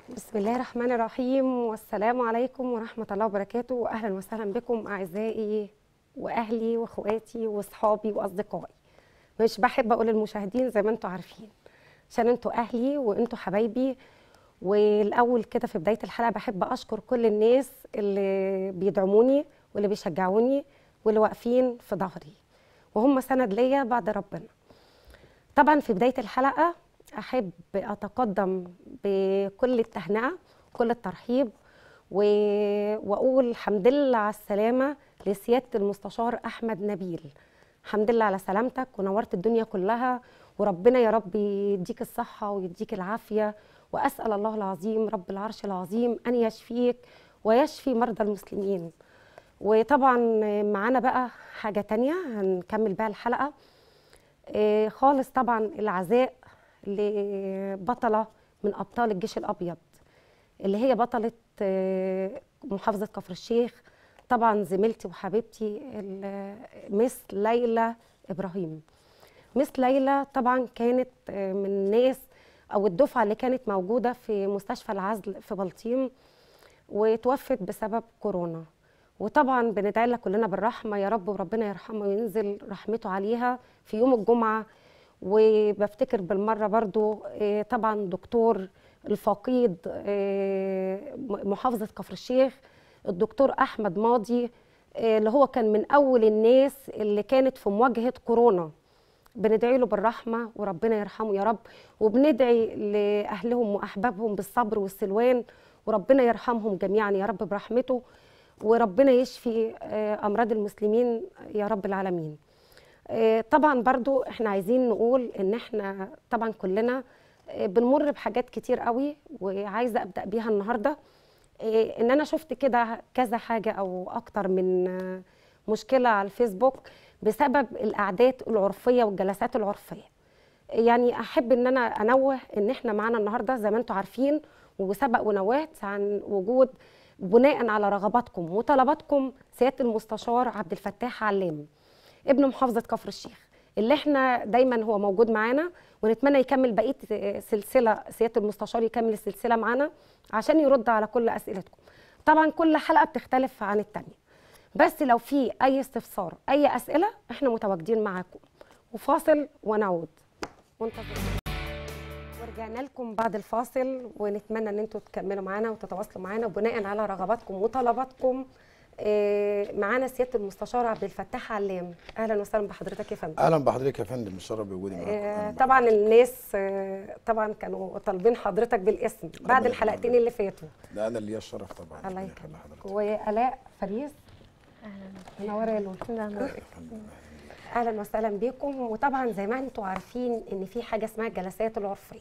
بسم الله الرحمن الرحيم والسلام عليكم ورحمة الله وبركاته وأهلا وسهلا بكم أعزائي وأهلي وأخواتي وأصحابي وأصدقائي مش بحب أقول المشاهدين زي ما أنتم عارفين عشان أنتوا أهلي وأنتوا حبايبي والأول كده في بداية الحلقة بحب أشكر كل الناس اللي بيدعموني واللي بيشجعوني واللي واقفين في ظهري وهم سند ليا بعد ربنا طبعا في بداية الحلقة أحب أتقدم بكل التهنئة كل الترحيب و... وأقول الحمد لله على السلامة لسيادة المستشار أحمد نبيل الحمد لله على سلامتك ونورت الدنيا كلها وربنا يا رب يديك الصحة ويديك العافية وأسأل الله العظيم رب العرش العظيم أن يشفيك ويشفي مرضى المسلمين وطبعا معانا بقى حاجة تانية هنكمل بقى الحلقة إيه خالص طبعا العزاء لبطلة من أبطال الجيش الأبيض اللي هي بطلة آه، محافظة كفر الشيخ طبعا زميلتي وحبيبتي ال- مس ليلى إبراهيم مس ليلى طبعا كانت آه، من الناس أو الدفعة اللي كانت موجودة في مستشفى العزل في بلطيم وتوفت بسبب كورونا وطبعا بندعي لها كلنا بالرحمه يا رب وربنا يرحمها وينزل رحمته عليها في يوم الجمعه وبفتكر بالمره برضو آه، طبعا دكتور الفقيد آه، محافظه كفر الشيخ الدكتور احمد ماضي آه، اللي هو كان من اول الناس اللي كانت في مواجهه كورونا بندعي له بالرحمه وربنا يرحمه يا رب وبندعي لاهلهم واحبابهم بالصبر والسلوان وربنا يرحمهم جميعا يا رب برحمته وربنا يشفي آه، امراض المسلمين يا رب العالمين آه، طبعا برضو احنا عايزين نقول ان احنا طبعا كلنا آه، بنمر بحاجات كتير قوي وعايزه ابدا بيها النهارده آه، ان انا شفت كده كذا حاجه او اكتر من آه، مشكله على الفيسبوك بسبب الاعداد العرفيه والجلسات العرفيه يعني احب ان انا انوه ان احنا معانا النهارده زي ما انتم عارفين وسبق ونوهت عن وجود بناء على رغباتكم وطلباتكم سياده المستشار عبد الفتاح علام ابن محافظه كفر الشيخ اللي احنا دايما هو موجود معانا ونتمنى يكمل بقيه سلسله سياده المستشار يكمل السلسله معانا عشان يرد على كل اسئلتكم طبعا كل حلقه بتختلف عن الثانيه بس لو في اي استفسار اي اسئله احنا متواجدين معاكم وفاصل ونعود منتظرين ورجعنا لكم بعد الفاصل ونتمنى ان انتوا تكملوا معانا وتتواصلوا معانا بناء على رغباتكم وطلباتكم آه، معانا سياده المستشار عبد الفتاح علام اهلا وسهلا بحضرتك يا فندم اهلا بحضرتك يا فندم الشرف بوجودي معاكم آه، أهلاً طبعا الناس آه، طبعا كانوا طالبين حضرتك بالاسم بعد ربنا الحلقتين يخليك. اللي فاتوا ده انا اللي الشرف طبعا الله ربنا يكرمك يخلي حضرتك. والاء فريز منوره يا لولو يا فندم. اهلا وسهلا بكم وطبعا زي ما انتم عارفين ان في حاجه اسمها الجلسات العرفيه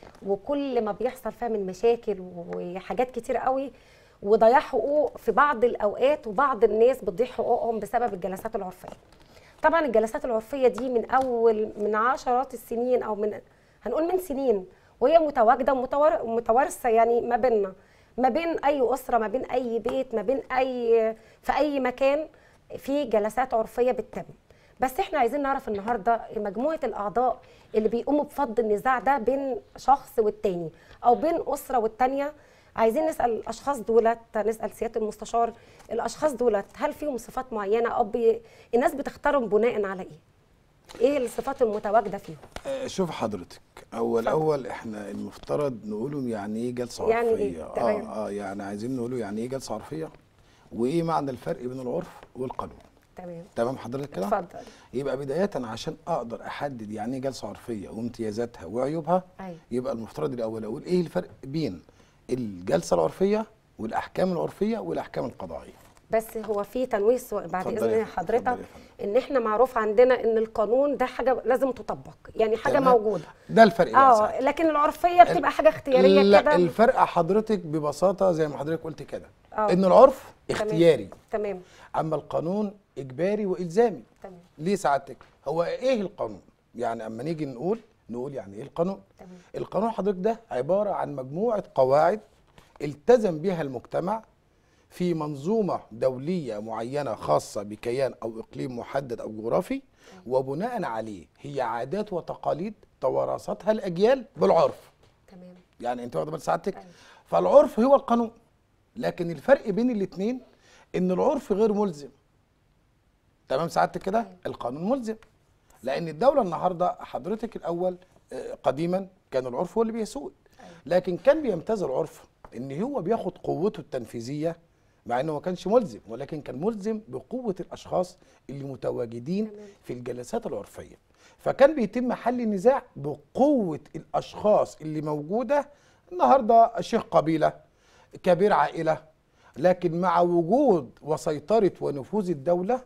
وكل ما بيحصل فيها من مشاكل وحاجات كتير قوي وضياع حقوق في بعض الاوقات وبعض الناس بتضيع حقوقهم بسبب الجلسات العرفيه طبعا الجلسات العرفيه دي من اول من عشرات السنين او من هنقول من سنين وهي متواجده ومتوار- ومتوارثه يعني ما بيننا ما بين اي اسره ما بين اي بيت ما بين اي في اي مكان في جلسات عرفيه بتتم بس احنا عايزين نعرف النهارده مجموعه الاعضاء اللي بيقوموا بفض النزاع ده بين شخص والتاني او بين اسره والتانيه عايزين نسال الاشخاص دولت نسال سياده المستشار الاشخاص دولت هل فيهم صفات معينه او بي... الناس بتختارهم بناء على ايه ايه الصفات المتواجده فيهم آه، شوف حضرتك اول اتفضل. اول احنا المفترض نقوله يعني ايه جلسه يعني عرفيه إيه؟ تمام. اه اه يعني عايزين نقوله يعني ايه جلسه عرفيه وايه معنى الفرق بين العرف والقانون تمام تمام حضرتك كده اتفضل يبقى بدايه عشان اقدر احدد يعني ايه جلسه عرفيه وامتيازاتها وعيوبها ايوه يبقى المفترض الاول اقول ايه الفرق بين الجلسه العرفيه والاحكام العرفيه والاحكام القضائيه بس هو في تنويه سؤال بعد اتفضل يا اذن فندم، حضرتك اتفضل يا فندم. ان احنا معروف عندنا ان القانون ده حاجه لازم تطبق يعني حاجه تمام. موجوده ده الفرق بقى اه ساعتها. لكن العرفيه بتبقى حاجه اختياريه لا كده الفرق حضرتك ببساطه زي ما حضرتك قلت كده آه. ان العرف تمام. اختياري تمام اما القانون اجباري والزامي تمام ليه سعادتك هو ايه القانون يعني اما نيجي نقول نقول يعني ايه القانون تمام القانون حضرتك ده عباره عن مجموعه قواعد التزم بها المجتمع في منظومه دوليه معينه خاصه بكيان او اقليم محدد او جغرافي وبناء عليه هي عادات وتقاليد توارثتها الاجيال بالعرف تمام يعني انت واخد بال سعادتك أيوة. فالعرف هو القانون لكن الفرق بين الاثنين ان العرف غير ملزم تمام سعادتك كده القانون ملزم لان الدوله النهارده حضرتك الاول آه، قديما كان العرف هو اللي بيسود لكن كان بيمتاز العرف ان هو بياخد قوته التنفيذيه مع انه ما كانش ملزم ولكن كان ملزم بقوه الاشخاص اللي متواجدين في الجلسات العرفيه فكان بيتم حل النزاع بقوه الاشخاص اللي موجوده النهارده شيخ قبيله كبير عائله لكن مع وجود وسيطره ونفوذ الدوله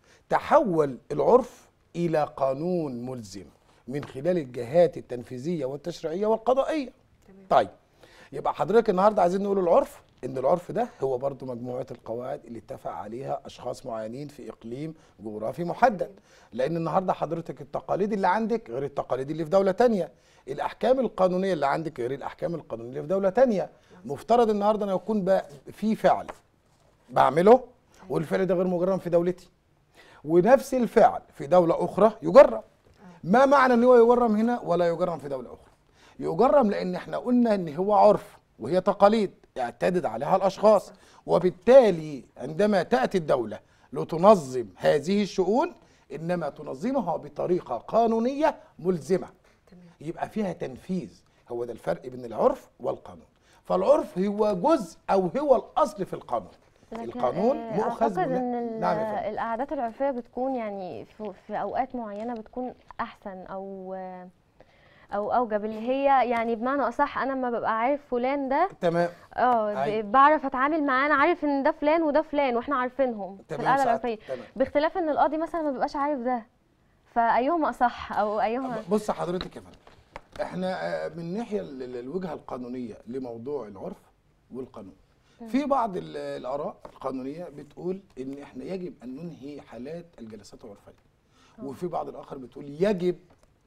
تحول العرف الى قانون ملزم من خلال الجهات التنفيذيه والتشريعيه والقضائيه طيب يبقى حضرتك النهارده عايزين نقول العرف ان العرف ده هو برضو مجموعه القواعد اللي اتفق عليها اشخاص معينين في اقليم جغرافي محدد لان النهارده حضرتك التقاليد اللي عندك غير التقاليد اللي في دوله تانية الاحكام القانونيه اللي عندك غير الاحكام القانونيه اللي في دوله تانية مفترض النهارده ان يكون بقى في فعل بعمله والفعل ده غير مجرم في دولتي ونفس الفعل في دولة أخرى يجرم ما معنى أن هو يجرم هنا ولا يجرم في دولة أخرى يجرم لأن احنا قلنا أن هو عرف وهي تقاليد اعتدت عليها الأشخاص وبالتالي عندما تأتي الدولة لتنظم هذه الشؤون إنما تنظمها بطريقة قانونية ملزمة يبقى فيها تنفيذ هو ده الفرق بين العرف والقانون فالعرف هو جزء أو هو الأصل في القانون لكن، القانون آه، مؤخذ اعتقد من ان ال- نعم يا فندم. القعدات العرفيه بتكون يعني في, في اوقات معينه بتكون احسن او او اوجب اللي هي يعني بمعنى اصح انا لما ببقى عارف فلان ده تمام اه أيوة. ب- بعرف اتعامل معاه انا عارف ان ده فلان وده فلان واحنا عارفينهم في تمام القعده سعادتك، العرفيه تمام. باختلاف ان القاضي مثلا ما بيبقاش عارف ده فايهما اصح او ايهما بص حضرتك يا فندم احنا آه، من ناحيه ال- ال- الوجهه القانونيه لموضوع العرف والقانون في بعض ال- الاراء القانونيه بتقول ان احنا يجب ان ننهي حالات الجلسات العرفيه وفي بعض الاخر بتقول يجب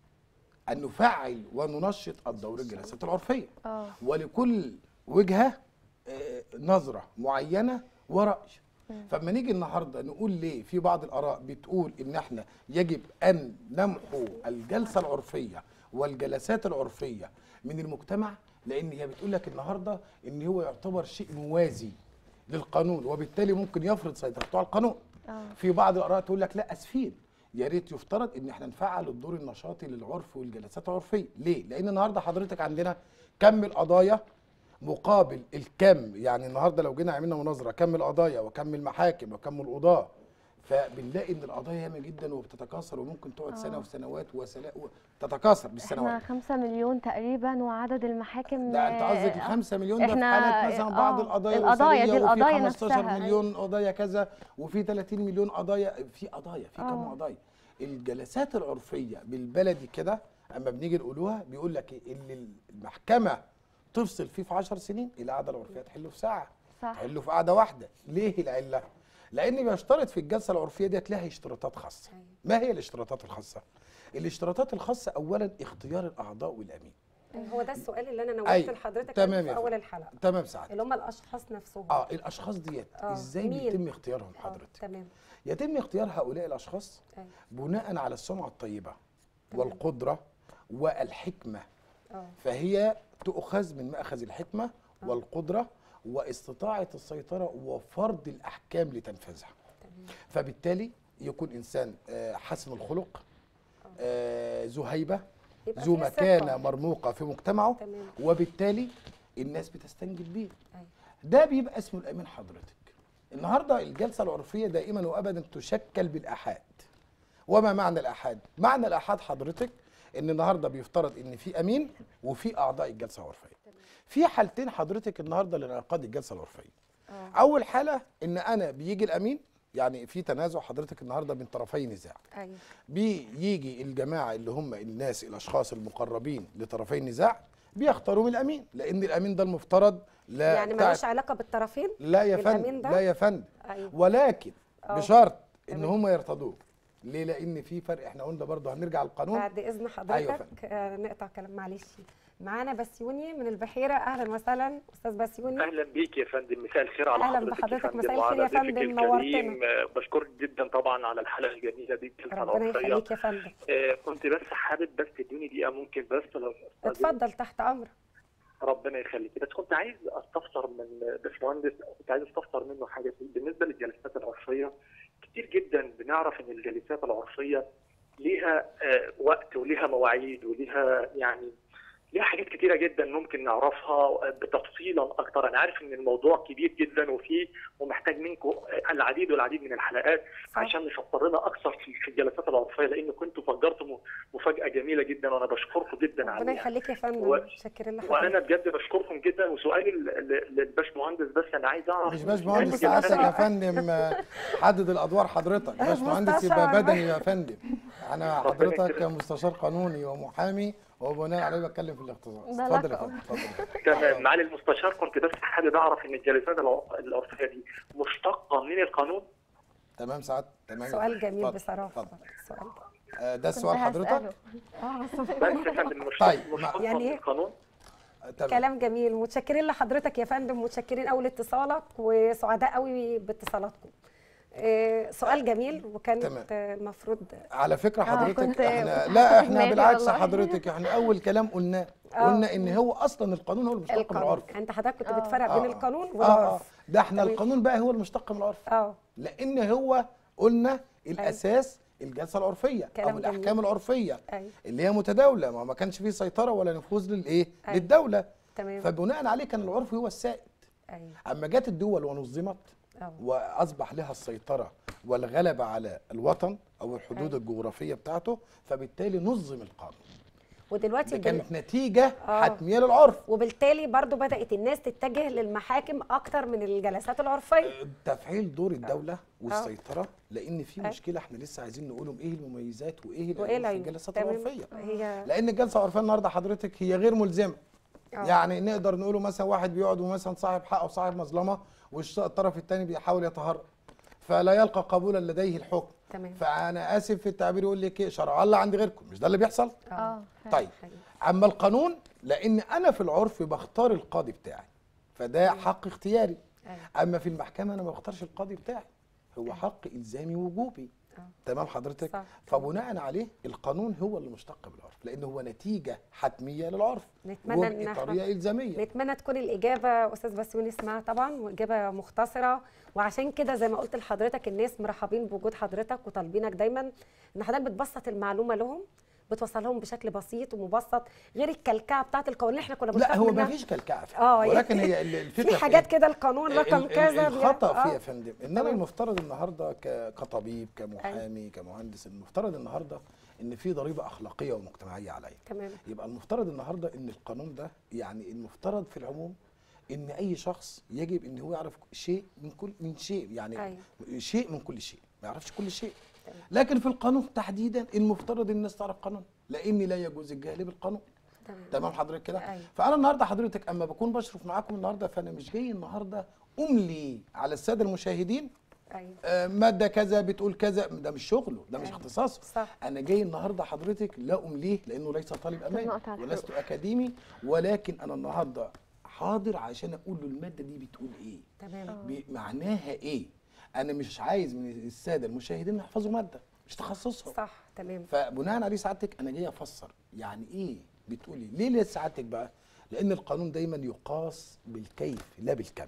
ان نفعل وننشط الدور الجلسات العرفيه اه ولكل وجهه آه، نظره معينه ورأي فلما نيجي النهارده نقول ليه في بعض الاراء بتقول ان احنا يجب ان نمحو الجلسه العرفيه والجلسات العرفيه من المجتمع لان هي بتقول لك النهارده ان هو يعتبر شيء موازي للقانون وبالتالي ممكن يفرض سيطرته على القانون اه في بعض الاراء تقول لك لا اسفين يا ريت يفترض ان احنا نفعل الدور النشاطي للعرف والجلسات العرفيه ليه لان النهارده حضرتك عندنا كم القضايا مقابل الكم يعني النهارده لو جينا عملنا مناظره كم القضايا وكم المحاكم وكم القضاه فبنلاقي ان القضايا ياما جدا وبتتكاثر وممكن تقعد سنه آه. وسنوات وسلا تتكاثر احنا بالسنوات خمسة مليون تقريبا وعدد المحاكم ده انت قصدك آه، 5 مليون ده في إحنا- حالات مثلا بعض آه، القضايا القضايا دي الأسرية وفي القضايا 15 نفسها. مليون قضايا كذا وفي 30 مليون قضايا في قضايا في كم آه. قضايا الجلسات العرفيه بالبلدي كده اما بنيجي نقولوها بيقول لك إيه؟ اللي المحكمه تفصل فيه في 10 سنين القعده العرفيه تحله في ساعه صح تحله في قعده واحده ليه العله لان بيشترط في الجلسه العرفيه ديت لها اشتراطات خاصه ما هي الاشتراطات الخاصه الاشتراطات الخاصه اولا اختيار الاعضاء والامين هو ده السؤال اللي انا نوهت أيوة. لحضرتك تمام عنه في يا اول فندم. الحلقه تمام سعادتك اللي هم الاشخاص نفسهم اه الاشخاص ديت آه، ازاي مين؟ بيتم اختيارهم آه، حضرتك تمام يتم اختيار هؤلاء الاشخاص أيوة. بناء على السمعه الطيبه تمام. والقدره والحكمه اه فهي تؤخذ من ماخذ الحكمه والقدره واستطاعه السيطره وفرض الاحكام لتنفيذها تمام فبالتالي يكون انسان آه، حسن الخلق آه، ذو هيبه يبقى ذو في مكانه ثقة. مرموقه في مجتمعه تمام وبالتالي الناس بتستنجد بيه أيوة. ده بيبقى اسمه الامين حضرتك النهارده الجلسه العرفيه دائما وابدا تشكل بالاحاد وما معنى الاحاد معنى الاحاد حضرتك ان النهارده بيفترض ان في امين وفي اعضاء الجلسه العرفيه في حالتين حضرتك النهارده لانعقاد الجلسه العرفيه اه اول حاله ان انا بيجي الامين يعني في تنازع حضرتك النهارده بين طرفي نزاع ايوه بيجي الجماعه اللي هم الناس الاشخاص المقربين لطرفي النزاع بيختاروا من الامين لان الامين ده المفترض لا يعني بتاع- ملوش علاقه بالطرفين لا يا الأمين فندم ده؟ لا يا فندم ايوه ولكن آه. بشرط ان تمام. هم يرتضوه ليه لان في فرق احنا قلنا برضه هنرجع للقانون بعد اذن أيوة حضرتك آه نقطع كلام معلش معانا بسيوني من البحيره اهلا وسهلا استاذ بسيوني اهلا بيك يا فندم مساء الخير على أهلاً حضرتك بحضرتك، يا فندم مساء وعلى الخير يا ضيفك فندم، الكريم آه، بشكرك جدا طبعا على الحلقه الجميله دي الجلسه ربنا العرفيه يخليك يا فندم آه، كنت بس حابب بس تدوني دقيقه ممكن بس لو اتفضل تحت امرك ربنا يخليك بس كنت عايز استفسر من باشمهندس كنت عايز استفسر منه حاجه بالنسبه للجلسات العرفيه كتير جدا بنعرف ان الجلسات العرفيه ليها آه، وقت وليها مواعيد وليها يعني ليها حاجات كتيره جدا ممكن نعرفها بتفصيلا اكتر انا عارف ان الموضوع كبير جدا وفيه ومحتاج منكم العديد والعديد من الحلقات صح. عشان نشطر لنا اكثر في في الجلسات العرفيه لان كنتوا فجرتوا م- مفاجاه جميله جدا وانا بشكركم جدا ربنا عليها يخليك يا فندم و- متشكرين لحضرتك وانا بجد بشكركم جدا وسؤالي لل- لل- للباشمهندس بس انا عايز اعرف مش باشمهندس المستشار. سعادتك يا فندم آه، حدد الادوار حضرتك باشمهندس يبقى المستشار. بدني يا فندم انا ربنا حضرتك يكرمك. مستشار قانوني ومحامي وبناء عليه بتكلم في الاختصاص ده اتفضل يا لقب. فندم اتفضل تمام معالي المستشار كنت بس حابب اعرف ان الجلسات الع- العرفيه دي مشتقه من القانون تمام سعاد تمام يا سؤال فندم. جميل اتفضل، بصراحه اتفضل. سؤال آه، ده كنت السؤال حضرتك هسأله. اه بس يا فندم مشتق- طيب، مشتقه يعني من إيه؟ القانون آه، تمام كلام جميل متشكرين لحضرتك يا فندم متشكرين قوي لاتصالك وسعداء قوي باتصالاتكم آه، سؤال جميل وكانت تمام. آه، المفروض على فكره آه، حضرتك كنت احنا لا احنا دماغي بالعكس والله. حضرتك احنا اول كلام قلناه آه. قلنا ان هو اصلا القانون هو المشتق من القانون العرف انت حضرتك كنت آه. بتفرق آه، بين آه. القانون اه اه والعرف ده احنا تمام. القانون بقى هو المشتق من العرف اه لان هو قلنا الاساس الجلسه العرفيه او كلام جميل. الاحكام العرفيه ايوه اللي هي متداوله ما ما كانش فيه سيطره ولا نفوذ للايه أيوة. للدوله تمام فبناء عليه كان العرف هو السائد ايوه اما جت الدول ونظمت اه واصبح لها السيطره والغلبه على الوطن او الحدود أيوة. الجغرافيه بتاعته فبالتالي نظم القانون ودلوقتي دي بال- كانت نتيجه آه. حتميه للعرف وبالتالي برضو بدات الناس تتجه للمحاكم اكتر من الجلسات العرفيه تفعيل دور الدوله والسيطره لان في أيوة. مشكله احنا لسه عايزين نقولهم ايه المميزات وايه وايه العيوب في العيوب الجلسات تمام. العرفيه هي لان الجلسه العرفيه النهارده حضرتك هي غير ملزمه آه. يعني نقدر نقوله مثلا واحد بيقعد ومثلا صاحب حق او صاحب مظلمه والطرف الثاني بيحاول يتهرب فلا يلقى قبولا لديه الحكم تمام فانا اسف في التعبير يقول لك ايه شرع الله عند غيركم مش ده اللي بيحصل اه طيب حقيقي. اما القانون لان انا في العرف بختار القاضي بتاعي فده حق اختياري أيوة. اما في المحكمه انا ما بختارش القاضي بتاعي هو حق الزامي وجوبي آه. تمام حضرتك صح. فبناء عليه القانون هو اللي مشتق بالعرف لان هو نتيجه حتميه للعرف نتمنى ان وبقي احنا طريقه الزاميه نتمنى تكون الاجابه استاذ بسيوني اسمها طبعا واجابه مختصره وعشان كده زي ما قلت لحضرتك الناس مرحبين بوجود حضرتك وطالبينك دايما ان حضرتك بتبسط المعلومه لهم بتوصلهم بشكل بسيط ومبسط غير الكلكعه بتاعت القانون اللي احنا كنا لا بنخاف هو منها. ما فيش كلكعه فيه. اه يعني ولكن هي ال- الفكره في في حاجات إيه؟ كده القانون رقم ال- ال- كذا الخطا بيعمل- فيه آه. يا فندم انما تمام. المفترض النهارده ك- كطبيب كمحامي كمهندس المفترض النهارده ان في ضريبه اخلاقيه ومجتمعيه عليا تمام يبقى المفترض النهارده ان القانون ده يعني المفترض في العموم ان اي شخص يجب ان هو يعرف شيء من كل من شيء يعني أيوة. شيء من كل شيء ما يعرفش كل شيء تمام. لكن في القانون تحديدا المفترض الناس تعرف قانون لان لا يجوز الجهل بالقانون تمام تمام حضرتك كده أيوة. فانا النهارده حضرتك اما بكون بشرف معاكم النهارده فانا مش جاي النهارده املي على الساده المشاهدين ايوه آه، ماده كذا بتقول كذا ده مش شغله ده مش أيوة. اختصاصه صح. انا جاي النهارده حضرتك لا امليه لانه ليس طالب امان نقطة على ولست اكاديمي ولكن انا النهارده حاضر عشان اقول له الماده دي بتقول ايه تمام بي- معناها ايه انا مش عايز من الساده المشاهدين يحفظوا ماده مش تخصصهم صح تمام فبناء عليه سعادتك انا جاي افسر يعني ايه بتقولي ليه ليه سعادتك بقى لان القانون دايما يقاس بالكيف لا بالكم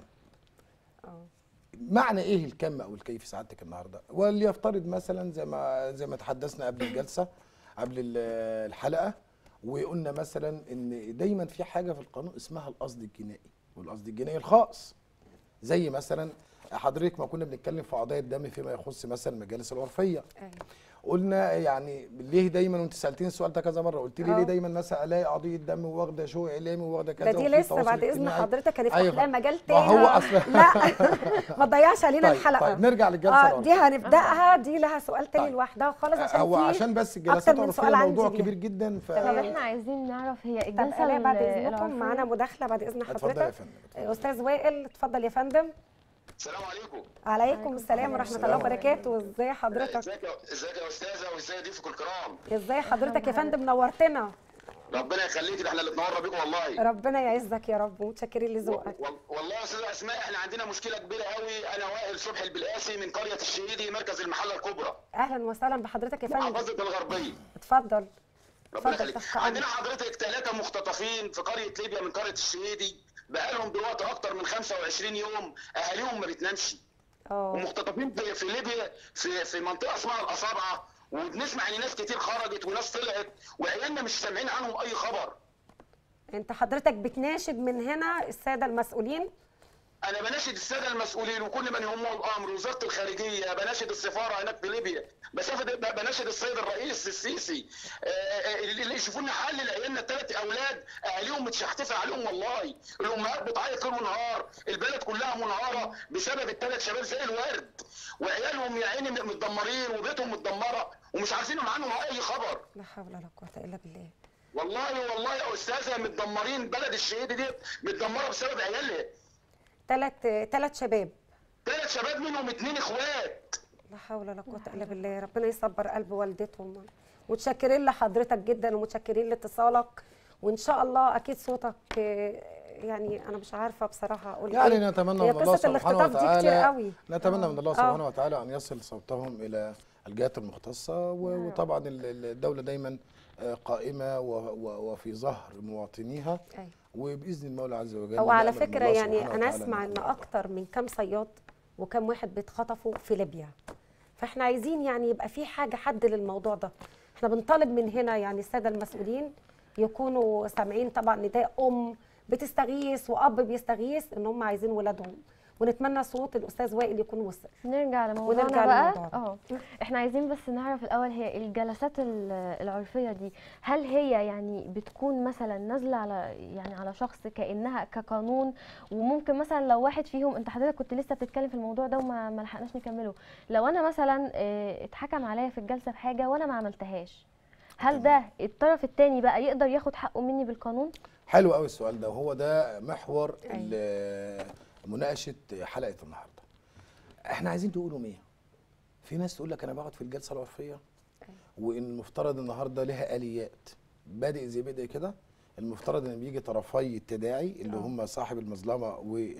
اه معنى ايه الكم او الكيف سعادتك النهارده وليفترض مثلا زي ما زي ما تحدثنا قبل الجلسه قبل ال- الحلقه وقلنا مثلا ان دايما في حاجه في القانون اسمها القصد الجنائي والقصد الجنائي الخاص زي مثلا حضرتك ما كنا بنتكلم في قضايا الدم فيما يخص مثلا المجالس العرفيه ايوه قلنا يعني ليه دايما وانت سالتيني السؤال ده كذا مره قلت لي آه. ليه دايما مثلا الاقي قضيه دم واخده شو اعلامي واخده كذا ده دي وفي لسه تواصل بعد اذن اجتماعي. حضرتك هنفتح أيوة. لها مجال ما تاني هو اصلا لا ما تضيعش علينا طيب الحلقه طيب نرجع للجلسه اه العرفية. دي هنبداها دي لها سؤال تاني طيب. لوحدها خالص عشان هو في عشان بس أكتر الجلسات من العرفيه سؤال عندي موضوع ليها. كبير جدا ف طب احنا عايزين نعرف هي طب الجلسه آلاء بعد ال- اذنكم العرفية- معانا مداخله بعد اذن اتفضل يا حضرتك فندم استاذ وائل اتفضل يا فندم السلام عليكم عليكم السلام ورحمه السلام. الله وبركاته ازي حضرتك ازيك يا ازيك يا استاذه وازاي ضيوفك الكرام ازي حضرتك يا فندم نورتنا ربنا يخليك ده احنا اللي اتنورنا بيكم والله ربنا يعزك يا رب متشكرين لذوقك وال- والله يا استاذه اسماء احنا عندنا مشكله كبيره قوي انا وائل صبحي البلقاسي من قريه الشهيدي مركز المحله الكبرى اهلا وسهلا بحضرتك يا فندم محافظه الغربيه اتفضل ربنا اتفضل يخليك تحت عندنا أمرك. حضرتك ثلاثه مختطفين في قريه ليبيا من قريه الشهيدي بقالهم دلوقتي اكتر من 25 يوم اهاليهم ما بتنامش اه ومختطفين في, في ليبيا في في منطقه اسمها الاصابعه وبنسمع ان ناس كتير خرجت وناس طلعت وعيالنا مش سامعين عنهم اي خبر انت حضرتك بتناشد من هنا الساده المسؤولين انا بناشد الساده المسؤولين وكل من يهمه الامر وزاره الخارجيه بناشد السفاره هناك في ليبيا بسافد- بناشد السيد الرئيس السيسي آه، آه، اللي يشوفوا لنا حل لعيالنا الثلاث اولاد اهاليهم متشحتفه عليهم والله الامهات بتعيط ليل ونهار البلد كلها منهاره بسبب الثلاث شباب زي الورد وعيالهم يا عيني متدمرين وبيتهم متدمره ومش عارفين عنهم اي خبر لا حول ولا قوه الا بالله والله والله يا استاذه متدمرين بلد الشهيد دي متدمره بسبب عيالها ثلاث ثلاث شباب ثلاث شباب منهم اتنين اخوات لا حول ولا قوه الا بالله ربنا يصبر قلب والدتهم متشكرين لحضرتك جدا ومتشكرين لاتصالك وان شاء الله اكيد صوتك آه، يعني انا مش عارفه بصراحه اقول يعني إيه. نتمنى هي من الله قصه سبحانه الاختطاف دي كتير وتعالى قوي نتمنى من الله آه. سبحانه وتعالى ان يصل صوتهم الى الجهات المختصه و- وطبعا ال- ال- الدوله دايما آه، قائمه و- و- وفي ظهر مواطنيها أيوة. وباذن المولى عز وجل هو على نأمل من فكره الله يعني سبحانه انا وتعالى اسمع أن ان يكون اكتر من كام صياد وكم واحد بيتخطفوا في ليبيا فاحنا عايزين يعني يبقى في حاجه حد للموضوع ده احنا بنطالب من هنا يعني الساده المسؤولين يكونوا سامعين طبعا نداء ام بتستغيث واب بيستغيث ان هم عايزين ولادهم ونتمنى صوت الاستاذ وائل يكون وصل نرجع لموضوعنا ونرجع بقى لموضوعنا. اه احنا عايزين بس نعرف الاول هي الجلسات ال- العرفيه دي هل هي يعني بتكون مثلا نازله على يعني على شخص كانها كقانون وممكن مثلا لو واحد فيهم انت حضرتك كنت لسه بتتكلم في الموضوع ده وما ما لحقناش نكمله لو انا مثلا اه، اتحكم عليا في الجلسه بحاجه وانا ما عملتهاش هل ده الطرف التاني بقى يقدر ياخد حقه مني بالقانون حلو قوي السؤال ده وهو ده محور ال- مناقشه حلقه النهارده احنا عايزين تقولوا ايه في ناس تقول لك انا بقعد في الجلسه العرفيه وان المفترض النهارده لها اليات بادئ زي بدء كده المفترض ان بيجي طرفي التداعي اللي هم صاحب المظلمه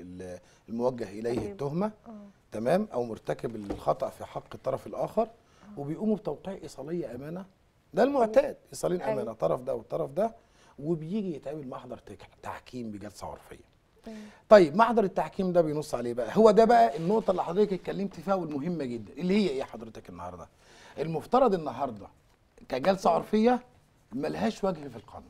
والموجه اليه تمام. التهمه تمام او مرتكب الخطا في حق الطرف الاخر وبيقوموا بتوقيع ايصاليه امانه ده المعتاد ايصالين أيوة. امانه طرف ده والطرف ده وبيجي يتعمل محضر تك- تحكيم بجلسه عرفيه طيب محضر التحكيم ده بينص عليه بقى هو ده بقى النقطه اللي حضرتك اتكلمت فيها والمهمه جدا اللي هي ايه حضرتك النهارده المفترض النهارده كجلسه عرفيه ملهاش وجه في القانون